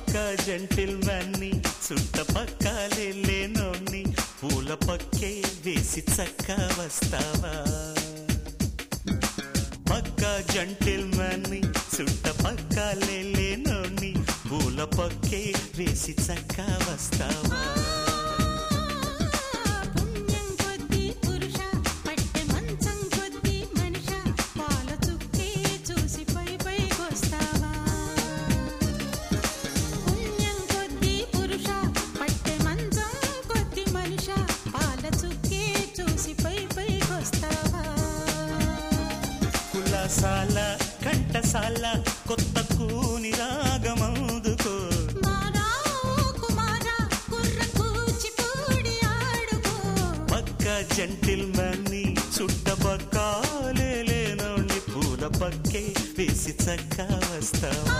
పక్క జంటిల్ మ్యాన్ని చుట్ట పక్కలేనోన్ని పూల పక్కే వేసి చక్క వస్తావా పక్క జంటిల్ మ్యాన్ని చుట్ట పక్కలేనోన్ని పూల పక్కే వేసి చక్క వస్తావా పుణ్యం కొద్ది పురుష పట్టె మంచం కొద్ది మనిష పాల చుక్కే చూసి పై పైకొస్తావా పుణ్యం కొద్ది పురుష పట్టె మంచం కొద్ది మనిష పాల చుక్కే చూసి పై పైకొస్తావా కులాసాల కంటసాల కొత్త కూని రాగమందుకో మారా ఓ కుమారా కుర్ర కూచిపూడి ఆడుకో పక్క జంటిల్ మ్యాన్ని చుట్ట పక్కాలేనోని పూల పక్కే వేసి చక్క వస్తావా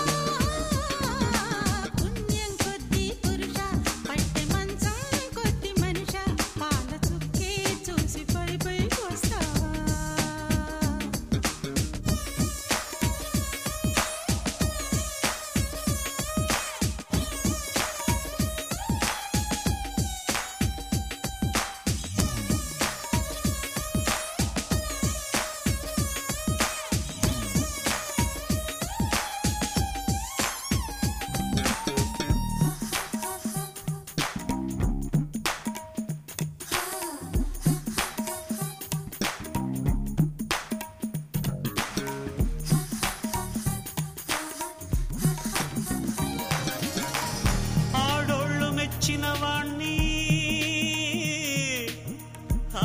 పుణ్యం కొద్ది పురుష పట్టె మంచం కొద్ది మనిష పాల చుక్కే చూసి పై పైకొస్తావా ఆడోళ్ళు మెచ్చిన వాణ్ణి ఆ,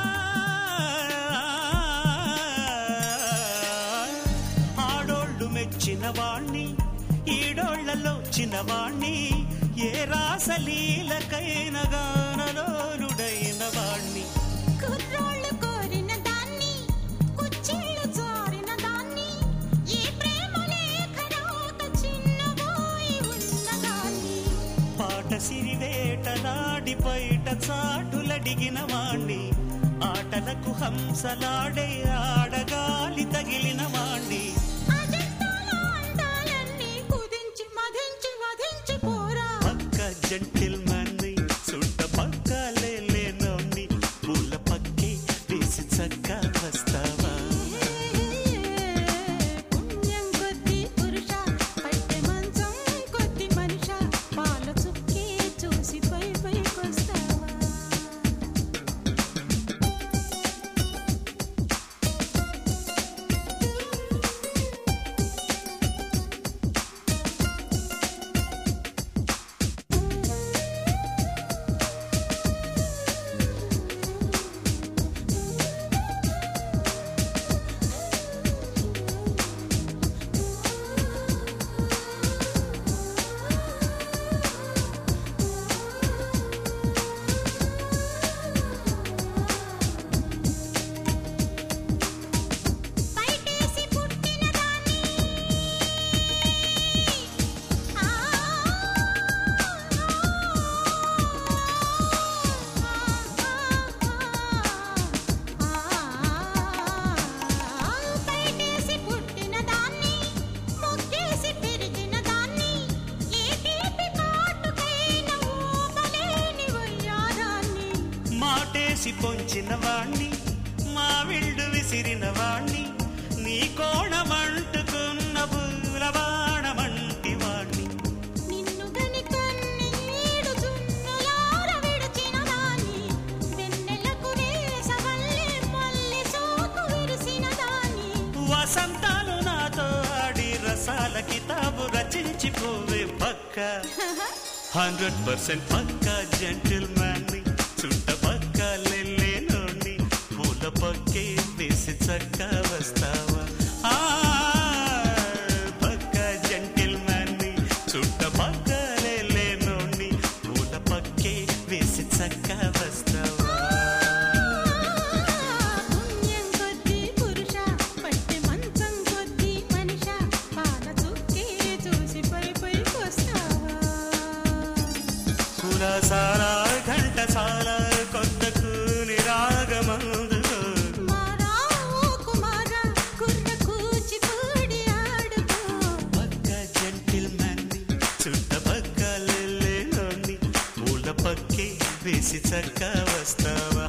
ఆడోళ్ళు మెచ్చిన వాణ్ణి ఈడోళ్లలో చిన్నవాణ్ణి ఏ రాసలీలకైన గానలోలుడైన వాణ్ణి కుర్రోళ్ళు కోరిన దాన్ని కుచ్చిళ్ళు జారిన దాన్ని ఈ ప్రేమ లేఖ రాక చిన్నబోయి ఉన్నదాన్ని పాట సిరివేటలాడి బయట చాటులడిగిన వాణ్ణి ఆటలకు హంసలాడే ఆడగాలి తగిలిన వాణ్ణి అజంతాల అందాలన్నీ కుదించి మధించి వధించి పోరా పక్క జంటిల్ మన్ని చుట్ట పక్కలేనోని పూల పక్కి వేసి చక్క వస్తావా పుణ్యం కొద్ది పురుష పట్టె మంచం కొద్ది మనిష పాల చుక్కే చూసి పై పైకొస్తావా బయటేసి పుట్టిన దాన్ని ఆ బయటేసి పుట్టిన దాన్ని మొక్కేసి పెరిగిన దాన్ని ఏ తీపి కాటుకైన ఊపలేని వయ్యారాన్ని మాటేసి పొంచిన వాణ్ణి మా విల్లు విసిరిన వాణ్ణి నీ కోణమంటుకున్న పూల బాణమంటి వాణ్ణి నిన్ను గని కన్నీడు జున్నులార విడిచిన దాని వెన్నెలకు వేసవల్లే మల్లె సోకు విరిసిన దాని వసంతాలు నాతో ఆడి రసాల కితాబు రచించిపోవే పక్క హండ్రెడ్ పర్సెంట్ పక్క జెంటిల్ మ్యాన్ని చుట్ట పక్క లేనోని పూల పక్కే వేసి చక్క వస్తావా ఆ, పక్క జెంటిల్ మ్యాన్ని చుట్ట పక్క లేనోని పూల పక్కే వేసి చక్క వస్తావా పుణ్యం కొద్ది పురుష పట్టె మంచం కొద్ది మనిష పాల చుక్కే చూసి పై పైకొస్తావా కులసాల ఘంటసాల కొత్త కూని రాగమందులో మారా ఓ కుమారా కుర్ర కూచి వేసి చక్క వస్తావా